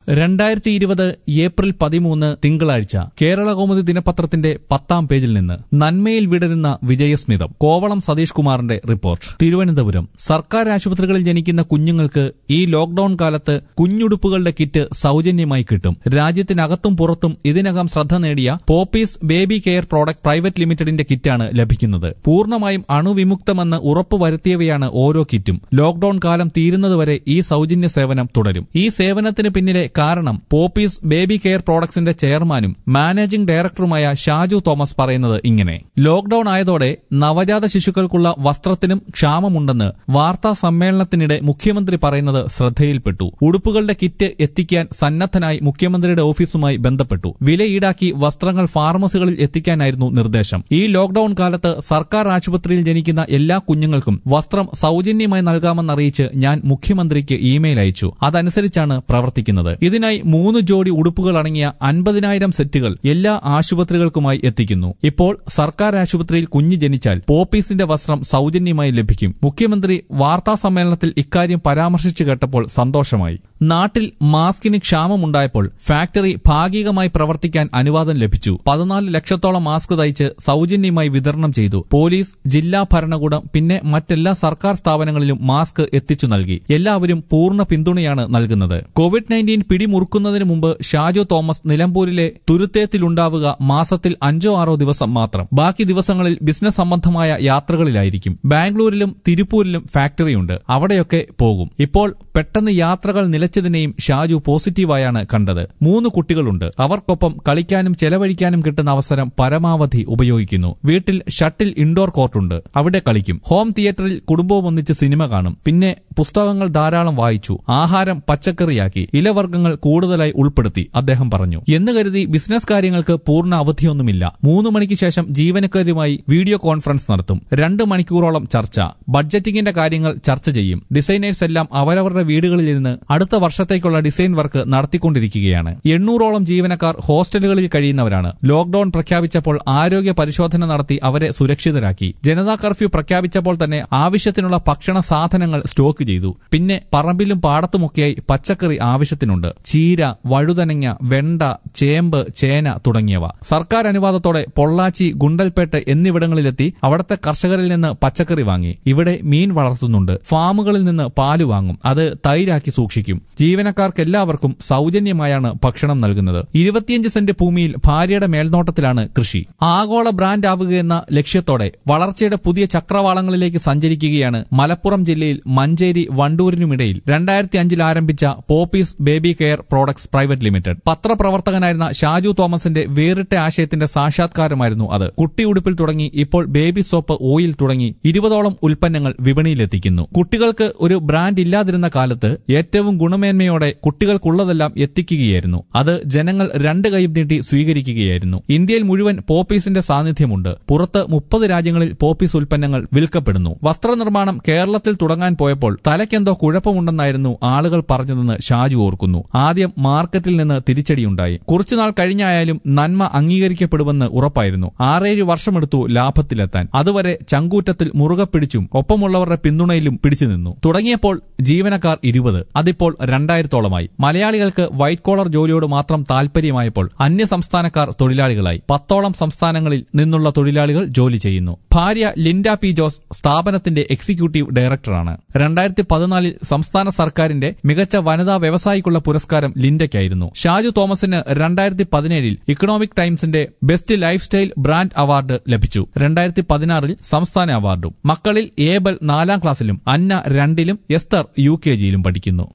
രണ്ടായിരത്തി ഇരുപത് ഏപ്രിൽ പതിമൂന്ന് തിങ്കളാഴ്ച കേരള കൗമുദി ദിനപത്രത്തിന്റെ പത്താം പേജിൽ നിന്ന് നന്മയിൽ വിടരുന്ന വിജയസ്മിതം കോവളം സതീഷ് കുമാറിന്റെ റിപ്പോർട്ട് തിരുവനന്തപുരം സർക്കാർ ആശുപത്രികളിൽ ജനിക്കുന്ന കുഞ്ഞുങ്ങൾക്ക് ഈ ലോക്ഡൌൺ കാലത്ത് കുഞ്ഞുടുപ്പുകളുടെ കിറ്റ് സൗജന്യമായി കിട്ടും രാജ്യത്തിനകത്തും പുറത്തും ഇതിനകം ശ്രദ്ധ നേടിയ Popees baby care product private ലിമിറ്റഡിന്റെ കിറ്റാണ് ലഭിക്കുന്നത് പൂർണ്ണമായും അണുവിമുക്തമെന്ന് ഉറപ്പുവരുത്തിയവയാണ് ഓരോ കിറ്റും ലോക്ഡൌൺ കാലം തീരുന്നതുവരെ ഈ സൗജന്യ സേവനം തുടരും ഈ സേവനത്തിന് പിന്നിലെ കാരണം പോപ്പീസ് ബേബി കെയർ പ്രോഡക്ട്സിന്റെ ചെയർമാനും മാനേജിംഗ് ഡയറക്ടറുമായ ഷാജു തോമസ് പറയുന്നത് ഇങ്ങനെ ലോക്ഡൌൺ ആയതോടെ നവജാത ശിശുക്കൾക്കുള്ള വസ്ത്രത്തിനും ക്ഷാമമുണ്ടെന്ന് വാർത്താ സമ്മേളനത്തിനിടെ മുഖ്യമന്ത്രി പറയുന്നത് ശ്രദ്ധയിൽപ്പെട്ടു ഉടുപ്പുകളുടെ കിറ്റ് എത്തിക്കാൻ സന്നദ്ധനായി മുഖ്യമന്ത്രിയുടെ ഓഫീസുമായി ബന്ധപ്പെട്ടു വില ഈടാക്കി വസ്ത്രങ്ങൾ ഫാർമസികളിൽ എത്തിക്കാനായിരുന്നു നിർദ്ദേശം ഈ ലോക്ഡൌൺ കാലത്ത് സർക്കാർ ആശുപത്രിയിൽ ജനിക്കുന്ന എല്ലാ കുഞ്ഞുങ്ങൾക്കും വസ്ത്രം സൗജന്യമായി നൽകാമെന്നറിയിച്ച് ഞാൻ മുഖ്യമന്ത്രിക്ക് ഇമെയിൽ അയച്ചു അതനുസരിച്ചാണ് പ്രവർത്തിക്കുന്നത് ഇതിനായി മൂന്ന് ജോഡി ഉടുപ്പുകൾ അടങ്ങിയ അൻപതിനായിരം സെറ്റുകൾ എല്ലാ ആശുപത്രികൾക്കുമായി എത്തിക്കുന്നു ഇപ്പോൾ സർക്കാർ ആശുപത്രിയിൽ കുഞ്ഞ് ജനിച്ചാൽ പോപ്പീസിന്റെ വസ്ത്രം സൗജന്യമായി ലഭിക്കും മുഖ്യമന്ത്രി വാർത്താ സമ്മേളനത്തിൽ ഇക്കാര്യം പരാമർശിച്ചു കേട്ടപ്പോൾ സന്തോഷമായി നാട്ടിൽ മാസ്കിന് ക്ഷാമമുണ്ടായപ്പോൾ ഫാക്ടറി ഭാഗികമായി പ്രവർത്തിക്കാൻ അനുവാദം ലഭിച്ചു പതിനാല് ലക്ഷത്തോളം മാസ്ക് തയ്ച്ച് സൗജന്യമായി വിതരണം ചെയ്തു പോലീസ് ജില്ലാ ഭരണകൂടം പിന്നെ മറ്റെല്ലാ സർക്കാർ സ്ഥാപനങ്ങളിലും മാസ്ക് എത്തിച്ചു നൽകി എല്ലാവരും പൂർണ്ണ പിന്തുണയാണ് നൽകുന്നത് കോവിഡ് നയൻറ്റീൻ പിടിമുറുക്കുന്നതിന് മുമ്പ് ഷാജു തോമസ് നിലമ്പൂരിലെ തുരുത്തേത്തിലുണ്ടാവുക മാസത്തിൽ അഞ്ചോ ആറോ ദിവസം മാത്രം ബാക്കി ദിവസങ്ങളിൽ ബിസിനസ് സംബന്ധമായ യാത്രകളിലായിരിക്കും ബാംഗ്ലൂരിലും തിരുപ്പൂരിലും ഫാക്ടറിയുണ്ട് അവിടെയൊക്കെ പോകും ഇപ്പോൾ പെട്ടെന്ന് യാത്രകൾ നിലച്ചതിനെയും ഷാജു പോസിറ്റീവായാണ് കണ്ടത് മൂന്ന് കുട്ടികളുണ്ട് അവർക്കൊപ്പം കളിക്കാനും ചെലവഴിക്കാനും കിട്ടുന്ന അവസരം പരമാവധി ഉപയോഗിക്കുന്നു വീട്ടിൽ ഷട്ടിൽ ഇൻഡോർ കോർട്ടുണ്ട് അവിടെ കളിക്കും ഹോം തിയേറ്ററിൽ കുടുംബവും ഒന്നിച്ച് സിനിമ കാണും പിന്നെ പുസ്തകങ്ങൾ ധാരാളം വായിച്ചു ആഹാരം പച്ചക്കറിയാക്കി ഇലവർഗ്ഗങ്ങൾ കൂടുതലായി ഉൾപ്പെടുത്തി അദ്ദേഹം പറഞ്ഞു എന്ന് കരുതി ബിസിനസ് കാര്യങ്ങൾക്ക് പൂർണ്ണ അവധിയൊന്നുമില്ല മൂന്ന് മണിക്ക് ശേഷം ജീവനക്കാരുമായി വീഡിയോ കോൺഫറൻസ് നടത്തും രണ്ട് മണിക്കൂറോളം ചർച്ച ബഡ്ജറ്റിംഗിന്റെ കാര്യങ്ങൾ ചർച്ച ചെയ്യും ഡിസൈനേഴ്സ് എല്ലാം അവരവരുടെ വീടുകളിലിരുന്ന് അടുത്ത വർഷത്തേക്കുള്ള ഡിസൈൻ വർക്ക് നടത്തിക്കൊണ്ടിരിക്കുകയാണ് എണ്ണൂറോളം ജീവനക്കാർ ഹോസ്റ്റലുകളിൽ കഴിയുന്നവരാണ് ലോക്ഡൌൺ പ്രഖ്യാപിച്ചപ്പോൾ ആരോഗ്യ പരിശോധന നടത്തി അവരെ സുരക്ഷിതരാക്കി ജനതാ കർഫ്യൂ പ്രഖ്യാപിച്ചപ്പോൾ തന്നെ ആവശ്യത്തിനുള്ള ഭക്ഷണ സാധനങ്ങൾ സ്റ്റോക്ക് ചെയ്തു പിന്നെ പറമ്പിലും പാടത്തുമൊക്കെയായി പച്ചക്കറി ആവശ്യത്തിനുണ്ട് ചീര വഴുതനങ്ങ വെണ്ട ചേമ്പ് ചേന തുടങ്ങിയവ സർക്കാർ അനുവാദത്തോടെ പൊള്ളാച്ചി ഗുണ്ടൽപേട്ട് എന്നിവിടങ്ങളിലെത്തി അവിടുത്തെ കർഷകരിൽ നിന്ന് പച്ചക്കറി വാങ്ങി ഇവിടെ മീൻ വളർത്തുന്നുണ്ട് ഫാമുകളിൽ നിന്ന് പാല് വാങ്ങും അത് തൈരാക്കി സൂക്ഷിക്കും ജീവനക്കാർക്ക് എല്ലാവർക്കും സൗജന്യമായാണ് ഭക്ഷണം നൽകുന്നത് ഇരുപത്തിയഞ്ച് സെന്റ് ഭൂമിയിൽ ഭാര്യയുടെ മേൽനോട്ടത്തിലാണ് കൃഷി ആഗോള ബ്രാൻഡ് ആവുകയെന്ന ലക്ഷ്യത്തോടെ വളർച്ചയുടെ പുതിയ ചക്രവാളങ്ങളിലേക്ക് സഞ്ചരിക്കുകയാണ് മലപ്പുറം ജില്ലയിൽ മഞ്ചേരി വണ്ടൂരിനുമിടയിൽ രണ്ടായിരത്തി അഞ്ചിൽ ആരംഭിച്ച Popees baby care products private limited പത്രപ്രവർത്തകനായിരുന്ന ഷാജു തോമസിന്റെ വേറിട്ട ആശയത്തിന്റെ സാക്ഷാത്കാരമായിരുന്നു അത് കുട്ടിയുടുപ്പിൽ തുടങ്ങി ഇപ്പോൾ ബേബി സോപ്പ് ഓയിൽ തുടങ്ങി ഇരുപതോളം ഉൽപ്പന്നങ്ങൾ വിപണിയിലെത്തിക്കുന്നു കുട്ടികൾക്ക് ഒരു ബ്രാൻഡ് ഇല്ലാതിരുന്ന കാലത്ത് ഏറ്റവും ഗുണമേന്മയോടെ കുട്ടികൾക്കുള്ളതെല്ലാം എത്തിക്കുകയായിരുന്നു അത് ജനങ്ങൾ രണ്ട് കൈയും നീട്ടി സ്വീകരിക്കുകയായിരുന്നു ഇന്ത്യയിൽ മുഴുവൻ പോപ്പീസിന്റെ സാന്നിധ്യമുണ്ട് പുറത്ത് മുപ്പത് രാജ്യങ്ങളിൽ പോപ്പീസ് ഉൽപ്പന്നങ്ങൾ വിൽക്കപ്പെടുന്നു വസ്ത്രനിർമ്മാണം കേരളത്തിൽ തുടങ്ങാൻ പോയപ്പോൾ തലയ്ക്കെന്തോ കുഴപ്പമുണ്ടെന്നായിരുന്നു ആളുകൾ പറഞ്ഞതെന്ന് ഷാജു ഓർക്കുന്നു ആദ്യം മാർക്കറ്റിൽ നിന്ന് തിരിച്ചടിയുണ്ടായി കുറച്ചുനാൾ കഴിഞ്ഞായാലും നന്മ അംഗീകരിക്കപ്പെടുമെന്ന് ഉറപ്പായിരുന്നു ആറേഴ് വർഷമെടുത്തു ലാഭത്തിലെത്താൻ അതുവരെ ചങ്കൂറ്റത്തിൽ മുറുകെ പിടിച്ചും ഒപ്പമുള്ളവരുടെ പിന്തുണയിലും പിടിച്ചുനിന്നു തുടങ്ങിയപ്പോൾ ജീവനക്കാർ ഇരുപത് അതിപ്പോൾ രണ്ടായിരത്തോളമായി മലയാളികൾക്ക് വൈറ്റ് കോളർ ജോലിയോട് മാത്രം താൽപര്യമായപ്പോൾ അന്യ സംസ്ഥാനക്കാർ തൊഴിലാളികളായി പത്തോളം സംസ്ഥാനങ്ങളിൽ നിന്നുള്ള തൊഴിലാളികൾ ജോലി ചെയ്യുന്നു ഭാര്യ ലിൻഡ പി ജോസ് സ്ഥാപനത്തിന്റെ എക്സിക്യൂട്ടീവ് ഡയറക്ടറാണ് രണ്ടായിരത്തി പതിനാലിൽ സംസ്ഥാന സർക്കാരിന്റെ മികച്ച വനിതാ വ്യവസായിക്കുള്ള പുരസ്കാരം ലിൻഡയ്ക്കായിരുന്നു ഷാജു തോമസിന് രണ്ടായിരത്തി പതിനേഴിൽ ഇക്കണോമിക് ടൈംസിന്റെ best lifestyle brand award ലഭിച്ചു രണ്ടായിരത്തി പതിനാറിൽ സംസ്ഥാന അവാർഡും മക്കളിൽ ഏബൽ നാലാം ക്ലാസ്സിലും അന്ന രണ്ടിലും എസ്തർ യു കെ ജിയിലും പഠിക്കുന്നു